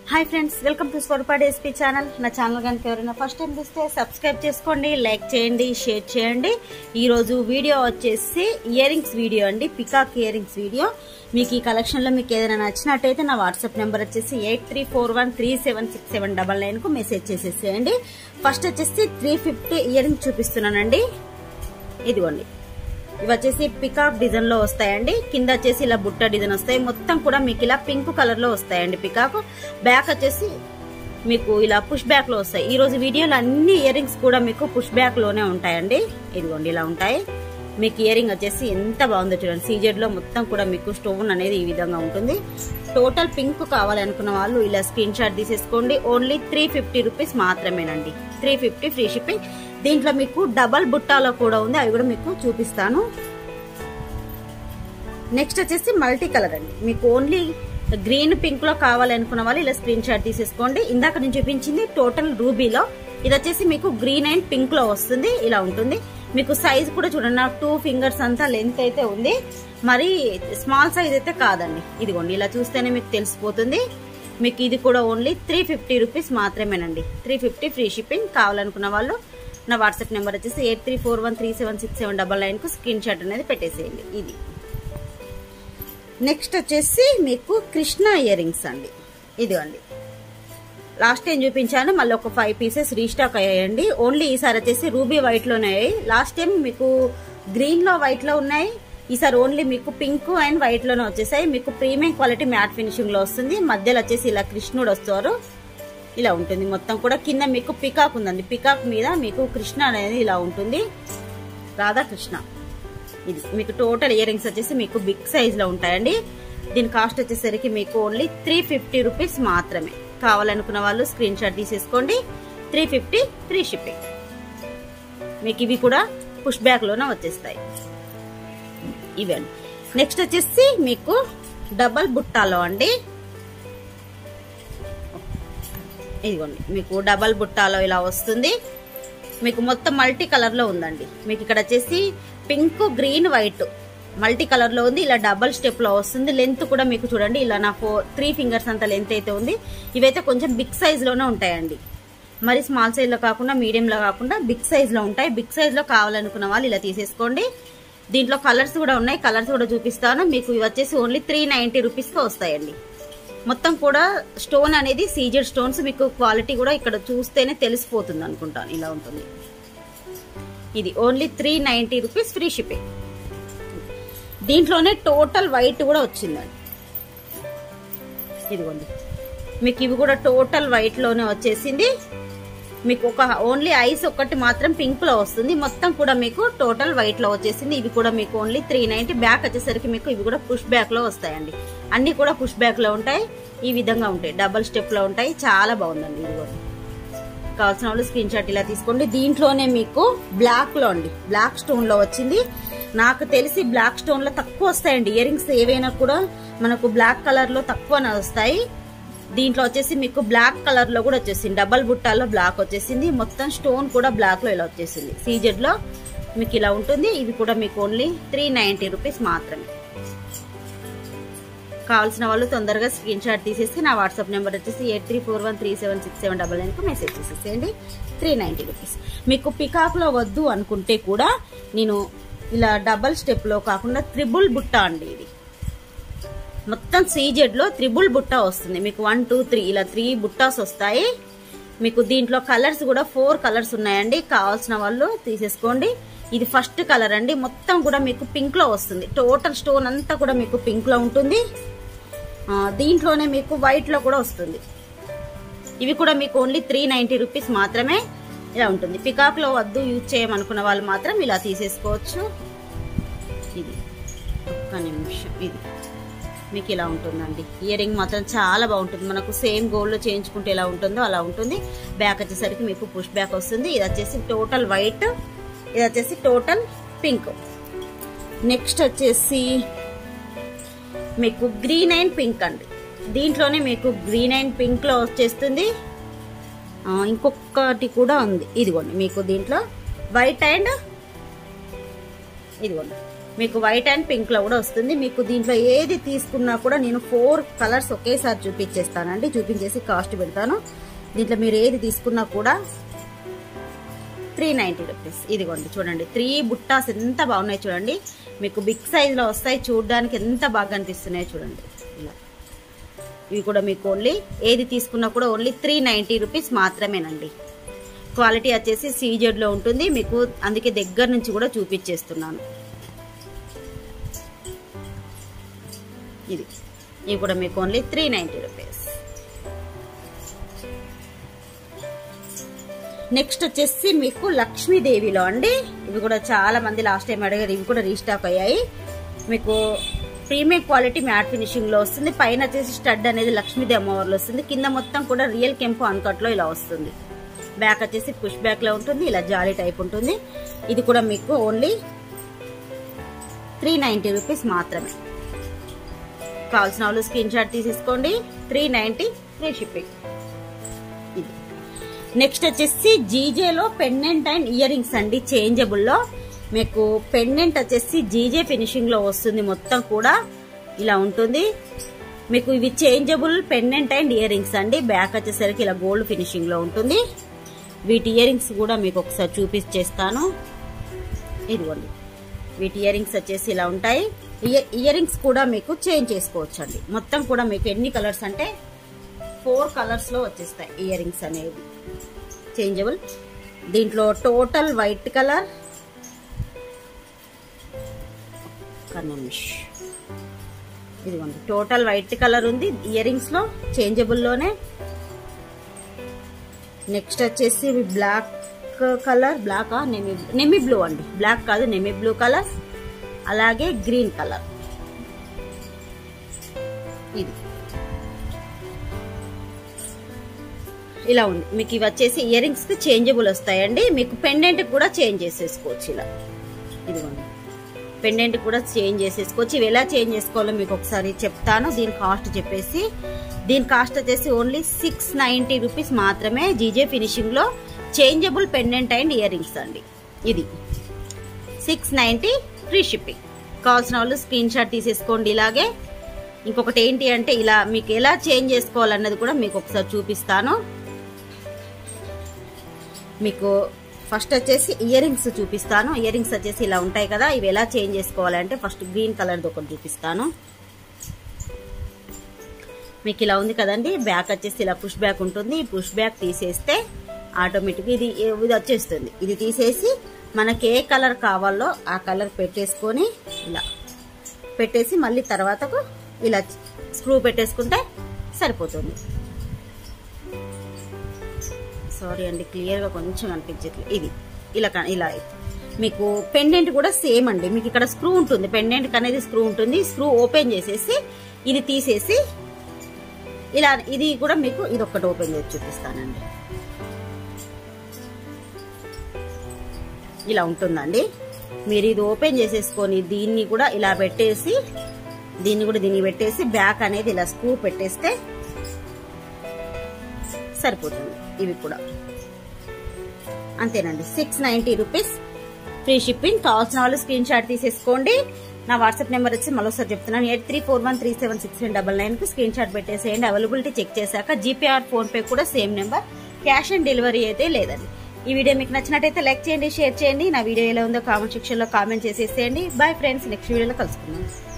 hi friends welcome to Swarapati SP channel నా channel కనుక ఎవరైనా ఫస్ట్ టైం చూస్తే సబ్స్క్రైబ్ చేసుకోండి లైక్ చేయండి షేర్ చేయండి ఈ రోజు వీడియో వచ్చేసి ఇయర్ రింగ్స్ వీడియో అండి పికాక్ ఇయర్ రింగ్స్ వీడియో మీకు ఈ కలెక్షన్ లో మీకు ఏదైనా నచ్చినట్టయితే నా వాట్సాప్ నెంబర్ వచ్చేసి eight three four one three seven six seven double nine కు మెసేజ్ చేసేసేయండి ఫస్ట్ వచ్చేసి త్రీ ఫిఫ్టీ ఇయర్ రింగ్స్ చూపిస్తున్నానండి ఇదిగోండి ఇవి వచ్చేసి పికాక్ డిజైన్ లో వస్తాయండి కింద వచ్చేసి ఇలా బుట్ట డిజైన్ వస్తాయి మొత్తం కూడా మీకు ఇలా పింక్ కలర్ లో వస్తాయండి పికాక్ బ్యాక్ వచ్చేసి మీకు ఇలా పుష్ బ్యాక్ లో వస్తాయి ఈ రోజు వీడియోలో అన్ని ఇయర్ రింగ్స్ కూడా మీకు పుష్ బ్యాక్ లోనే ఉంటాయండి ఇదిగోండి ఇలా ఉంటాయి మీకు ఇయర్ రింగ్ వచ్చేసి ఎంత బాగుందో చూడండి సీజెడ్ లో మొత్తం కూడా మీకు స్టోన్ అనేది ఈ విధంగా ఉంటుంది టోటల్ పింక్ కావాలనుకున్న వాళ్ళు ఇలా స్క్రీన్ షాట్ తీసేసుకోండి ఓన్లీ త్రీ ఫిఫ్టీ రూపీస్ మాత్రమేనండి త్రీ ఫిఫ్టీ ఫ్రీ షిప్పింగ్ దీంట్లో మీకు డబల్ బుట్టాలో కూడా ఉంది అవి కూడా మీకు చూపిస్తాను నెక్స్ట్ వచ్చేసి మల్టీ కలర్ అండి మీకు ఓన్లీ గ్రీన్ పింక్ లో కావాలనుకున్న వాళ్ళు ఇలా స్క్రీన్ షాట్ తీసేసుకోండి ఇందాక నేను చూపించింది టోటల్ రూబీలో ఇది వచ్చేసి మీకు గ్రీన్ అండ్ పింక్ లో వస్తుంది ఇలా ఉంటుంది మీకు సైజ్ కూడా చూడండి నాకు టూ ఫింగర్స్ అంతా లెంత్ అయితే ఉంది మరి స్మాల్ సైజ్ అయితే కాదండి ఇదిగోండి ఇలా చూస్తేనే మీకు తెలిసిపోతుంది మీకు ఇది కూడా ఓన్లీ త్రీ ఫిఫ్టీ రూపీస్ మాత్రమేనండి త్రీ ఫిఫ్టీ ఫ్రీ షిప్పింగ్ కావాలనుకున్న వాళ్ళు నా వాట్సాప్ నెంబర్ వచ్చేసి eight three four one three seven six seven double nine కు స్క్రీన్ షాట్ అనేది పెట్టేసేయండి ఇది నెక్స్ట్ వచ్చేసి మీకు కృష్ణ ఇయర్ రింగ్స్ అండి ఇదిగోండి లాస్ట్ టైం చూపించాను మళ్ళీ ఒక ఫైవ్ పీసెస్ రీస్టాక్ అయ్యాయండి ఓన్లీ ఈసారి వచ్చేసి రూబీ వైట్ లోనే అయ్యాయి లాస్ట్ టైం మీకు గ్రీన్ లో వైట్ లో ఉన్నాయి ఈసారి ఓన్లీ మీకు పింక్ అండ్ వైట్ లోనే వచ్చేసాయి మీకు ప్రీమియం క్వాలిటీ మ్యాట్ ఫినిషింగ్ లో వస్తుంది మధ్యలో వచ్చేసి ఇలా కృష్ణుడు వస్తారు ఇలా ఉంటుంది మొత్తం కూడా కింద మీకు పికాక్ ఉందండి పికాక్ మీద మీకు కృష్ణ అనేది ఇలా ఉంటుంది రాధాకృష్ణ ఇది మీకు టోటల్ ఇయర్ రింగ్స్ వచ్చేసి మీకు బిగ్ సైజ్ లో ఉంటాయండి దీని కాస్ట్ వచ్చేసరికి మీకు ఓన్లీ త్రీ ఫిఫ్టీ రూపీస్ మాత్రమే కావాలనుకున్న వాళ్ళు స్క్రీన్ షాట్ తీసేసుకోండి త్రీ ఫిఫ్టీ ఫ్రీ షిప్పింగ్ మీకు ఇవి కూడా పుష్ బ్యాక్ లోనే వచ్చేస్తాయి ఇవండి నెక్స్ట్ వచ్చేసి మీకు డబల్ బుట్టాలో అండి ఇదిగోండి మీకు డబల్ బుట్టాలో ఇలా వస్తుంది మీకు మొత్తం మల్టీ కలర్ లో ఉందండి మీకు ఇక్కడ వచ్చేసి pink green white multi colour లో ఉంది ఇలా డబల్ స్టెప్ లో వస్తుంది లెంత్ కూడా మీకు చూడండి ఇలా నా ఫోర్ త్రీ ఫింగర్స్ అంత లెంత్ అయితే ఉంది ఇవైతే కొంచెం బిగ్ సైజ్ లోనే ఉంటాయండి మరి స్మాల్ సైజ్ లో కాకుండా మీడియం లో కాకుండా బిగ్ సైజ్ లో ఉంటాయి బిగ్ సైజ్ లో కావాలనుకున్న వాళ్ళు ఇలా తీసేసుకోండి దీంట్లో కలర్స్ కూడా ఉన్నాయి కలర్స్ కూడా చూపిస్తాను మీకు ఇవి వచ్చేసి ఓన్లీ త్రీ నైన్టీ రూపీస్ కి వస్తాయండి మొత్తం కూడా స్టోన్ అనేది సీజెడ్ స్టోన్స్ మీకు క్వాలిటీ కూడా ఇక్కడ చూస్తేనే తెలిసిపోతుంది అనుకుంటాను ఇలా ఉంటుంది ఇది only three ninety rupees free shipping దీంట్లోనే టోటల్ వైట్ కూడా వచ్చిందండి ఇదిగోండి మీకు ఇవి కూడా టోటల్ వైట్ లోనే వచ్చేసింది మీకు ఒక ఓన్లీ ఐస్ ఒక్కటి మాత్రం పింక్ లో వస్తుంది మొత్తం కూడా మీకు టోటల్ వైట్ లో వచ్చేసింది ఇవి కూడా మీకు ఓన్లీ త్రీ నైన్టీ బ్యాక్ వచ్చేసరికి మీకు ఇవి కూడా పుష్ బ్యాక్ లో వస్తాయండి అన్ని కూడా పుష్ బ్యాక్ లో ఉంటాయి ఈ విధంగా ఉంటాయి డబల్ స్టెప్ లో ఉంటాయి చాలా బాగుందండి ఇది కూడా కావాల్సిన వాళ్ళు స్క్రీన్ షాట్ ఇలా తీసుకోండి దీంట్లోనే మీకు బ్లాక్ లో అండి బ్లాక్ స్టోన్ లో వచ్చింది నాకు తెలిసి బ్లాక్ స్టోన్ లో తక్కువ వస్తాయండి ఇయర్ రింగ్స్ ఏవైనా కూడా మనకు బ్లాక్ కలర్ లో తక్కువ వస్తాయి దీంట్లో వచ్చేసి మీకు బ్లాక్ కలర్ లో కూడా వచ్చేసింది డబల్ బుట్టాల్లో బ్లాక్ వచ్చేసింది మొత్తం స్టోన్ కూడా బ్లాక్ లో ఇలా వచ్చేసింది సీజెడ్ లో మీకు ఇలా ఉంటుంది ఇది కూడా మీకు ఓన్లీ త్రీ నైన్టీ రూపీస్ మాత్రమే కావాల్సిన వాళ్ళు తొందరగా స్క్రీన్ షాట్ తీసేసి నా వాట్సాప్ నెంబర్ వచ్చేసి eight three four one three seven six seven double నైన్కి మెసేజ్ చేసేసేయండి త్రీ నైంటీ రూపీస్ మీకు పికాక్లో వద్దు అనుకుంటే కూడా నేను ఇలా డబల్ స్టెప్లో కాకుండా త్రిబుల్ బుట్ట అండి ఇది మొత్తం సీజెడ్లో త్రిబుల్ బుట్ట వస్తుంది మీకు వన్ టూ త్రీ ఇలా త్రీ బుట్టాస్ వస్తాయి మీకు దీంట్లో కలర్స్ కూడా ఫోర్ కలర్స్ ఉన్నాయండి కావాల్సిన వాళ్ళు తీసేసుకోండి ఇది ఫస్ట్ కలర్ అండి మొత్తం కూడా మీకు పింక్ లో వస్తుంది టోటల్ స్టోన్ అంతా కూడా మీకు పింక్ లో ఉంటుంది దీంట్లోనే మీకు వైట్ లో కూడా వస్తుంది ఇవి కూడా మీకు ఓన్లీ త్రీ నైన్టీ రూపీస్ మాత్రమే ఇలా ఉంటుంది పికాక్ లో వద్దు యూజ్ చేయమనుకున్న వాళ్ళు మాత్రం ఇలా తీసేసుకోవచ్చు ఇది ఒక్క నిమిషం ఇది మీకు ఇలా ఉంటుందండి ఇయర్ రింగ్ మాత్రం చాలా బాగుంటుంది మనకు సేమ్ గోల్డ్ లో చేయించుకుంటే ఎలా ఉంటుందో అలా ఉంటుంది బ్యాక్ వచ్చేసరికి మీకు పుష్ బ్యాక్ వస్తుంది ఇది వచ్చేసి టోటల్ వైట్ ఇది వచ్చేసి టోటల్ పింక్ నెక్స్ట్ వచ్చేసి మీకు గ్రీన్ అండ్ పింక్ అండి దీంట్లోనే మీకు గ్రీన్ అండ్ పింక్ లో వచ్చేస్తుంది ఇంకొకటి కూడా ఉంది ఇదిగోండి మీకు దీంట్లో వైట్ అండ్ ఇదిగోండి మీకు వైట్ అండ్ పింక్ లో కూడా వస్తుంది మీకు దీంట్లో ఏది తీసుకున్నా కూడా నేను ఫోర్ కలర్స్ ఒకేసారి చూపించేస్తానండి చూపించేసి కాస్ట్ పెడతాను దీంట్లో మీరు ఏది తీసుకున్నా కూడా త్రీ నైంటీ రూపీస్ ఇదిగోండి చూడండి త్రీ బుట్టాస్ ఎంత బాగున్నాయి చూడండి మీకు బిగ్ సైజ్ లో వస్తాయి చూడడానికి ఎంత బాగా అనిపిస్తున్నాయి చూడండి ఇలా ఇవి కూడా మీకు ఓన్లీ ఏది తీసుకున్నా కూడా ఓన్లీ త్రీ నైంటీ రూపీస్ మాత్రమేనండి క్వాలిటీ వచ్చేసి సీజెడ్ లో ఉంటుంది మీకు అందుకే దగ్గర నుంచి కూడా చూపించేస్తున్నాను ఇది ఇవి కూడా మీకు only three ninety rupees next వచ్చేసి మీకు లక్ష్మీదేవిలో అండి ఇవి కూడా చాలా మంది లాస్ట్ టైం అడిగారు ఇవి కూడా రీస్టాక్ అయ్యాయి మీకు ప్రీమియం క్వాలిటీ మ్యాట్ ఫినిషింగ్ లో వస్తుంది పైన వచ్చేసి స్టడ్ అనేది లక్ష్మీదేవి అమ్మవారిలో వస్తుంది కింద మొత్తం కూడా రియల్ కెంపు అన్కట్ లో ఇలా వస్తుంది బ్యాక్ వచ్చేసి పుష్ బ్యాక్ లో ఉంటుంది ఇలా జాలీ టైప్ ఉంటుంది ఇది కూడా మీకు ఓన్లీ త్రీ నైంటీ రూపీస్ మాత్రమే కావాల్సిన వాళ్ళు స్క్రీన్ షాట్ తీసేసుకోండి త్రీ నైంటీ ఫ్రీ షిప్పింగ్ ఇది నెక్స్ట్ వచ్చేసి జీజేలో పెండెంట్ అండ్ ఇయర్ రింగ్స్ అండి చేంజబుల్ లో మీకు పెండెంట్ వచ్చేసి జీజే ఫినిషింగ్ లో వస్తుంది మొత్తం కూడా ఇలా ఉంటుంది మీకు ఇవి changeable pendant and ear rings అండి బ్యాక్ వచ్చేసరికి ఇలా గోల్డ్ ఫినిషింగ్ లో ఉంటుంది వీటి ఇయర్ రింగ్స్ కూడా మీకు ఒకసారి చూపించేస్తాను ఇదిగోండి వీటి ఇయర్ రింగ్స్ వచ్చేసి ఇలా ఉంటాయి ఇయర్ రింగ్స్ కూడా మీకు చేంజ్ చేసుకోవచ్చు అండి మొత్తం కూడా మీకు ఎన్ని కలర్స్ అంటే ఫోర్ కలర్స్ లో వచ్చేస్తాయి ఇయర్ రింగ్స్ అనేవి చేంజబుల్ దీంట్లో టోటల్ వైట్ కలర్ కన్నమిష్ ఇదిగోండి టోటల్ వైట్ కలర్ ఉంది ఇయర్ రింగ్స్ లో చేంజబుల్ లోనే నెక్స్ట్ వచ్చేసి ఇవి బ్లాక్ కలర్ బ్లాక్ నెమి నెమి బ్లూ అండి బ్లాక్ కాదు నెమి బ్లూ కలర్ అలాగే గ్రీన్ కలర్ ఇది ఇలా ఉంది మీకు ఇవి వచ్చేసి ఇయర్ రింగ్స్ కి చేంజబుల్ వస్తాయండి మీకు పెండెంట్ కూడా చేంజ్ చేసేసుకోవచ్చు ఇలా ఇదిగోండి పెండెంట్ కూడా చేంజ్ చేసేసుకోవచ్చు ఇవి ఎలా చేంజ్ చేసుకోవాలో మీకు ఒకసారి చెప్తాను దీని కాస్ట్ చెప్పేసి దీని కాస్ట్ వచ్చేసి ఓన్లీ సిక్స్ నైన్టీ రూపీస్ మాత్రమే జీజే ఫినిషింగ్ లో changeable pendant and ear rings అండి ఇది సిక్స్ నైన్టీ ఫ్రీ షిప్పింగ్ కావాల్సిన వాళ్ళు స్క్రీన్ షాట్ తీసేసుకోండి ఇలాగే ఇంకొకటి ఏంటి అంటే ఇలా మీకు ఎలా చేంజ్ చేసుకోవాలన్నది కూడా మీకు ఒకసారి చూపిస్తాను మీకు ఫస్ట్ వచ్చేసి ఇయర్ రింగ్స్ చూపిస్తాను ఇయర్ రింగ్స్ వచ్చేసి ఇలా ఉంటాయి కదా ఇవి ఎలా చేంజ్ చేసుకోవాలంటే ఫస్ట్ గ్రీన్ కలర్ ఒకటి చూపిస్తాను మీకు ఇలా ఉంది కదండి బ్యాక్ వచ్చేసి ఇలా పుష్ బ్యాక్ ఉంటుంది పుష్ బ్యాక్ తీసేస్తే ఆటోమేటిక్ ఇది ఇది వచ్చేస్తుంది ఇది తీసేసి మనకి ఏ కలర్ కావాలో ఆ కలర్ పెట్టేసుకొని ఇలా పెట్టేసి మళ్ళీ తర్వాతకు ఇలా స్క్రూ పెట్టేసుకుంటే సరిపోతుంది సారీ అండి క్లియర్గా కొంచెం అనిపించట్లేదు ఇది ఇలా క- ఇలా మీకు పెండెంట్ కూడా సేమ్ అండి మీకు ఇక్కడ స్క్రూ ఉంటుంది పెండెంట్ అనేది స్క్రూ ఉంటుంది స్క్రూ ఓపెన్ చేసేసి ఇది తీసేసి ఇలా ఇది కూడా మీకు ఇది ఒక్కటి ఓపెన్ చేసి చూపిస్తానండి ఇలా ఉంటుందండి మీరు ఇది ఓపెన్ చేసేసుకొని దీన్ని కూడా ఇలా పెట్టేసి దీన్ని కూడా దీన్ని పెట్టేసి బ్యాక్ అనేది ఇలా స్క్రూ పెట్టేస్తే సరిపోతుంది ఇవి కూడా అంతేనండి six ninety rupees free shipping కావాల్సిన వాళ్ళు స్క్రీన్ షాట్ తీసేసుకోండి నా వాట్సాప్ నెంబర్ వచ్చి మరోసారి చెప్తున్నాను eight three four one three seven six nine double nine కు స్క్రీన్ షాట్ పెట్టేసేయండి అవైలబిలిటీ చెక్ చేశాక జీపీఆర్ ఫోన్ పే కూడా same number cash on delivery అయితే లేదండి ఈ వీడియో మీకు నచ్చినట్టయితే లైక్ చేయండి షేర్ చేయండి నా వీడియో ఎలా ఉందో కామెంట్ సెక్షన్ లో కామెంట్ చేసేసేయండి బాయ్ ఫ్రెండ్స్ నెక్స్ట్ వీడియోలో కలుసుకుందాం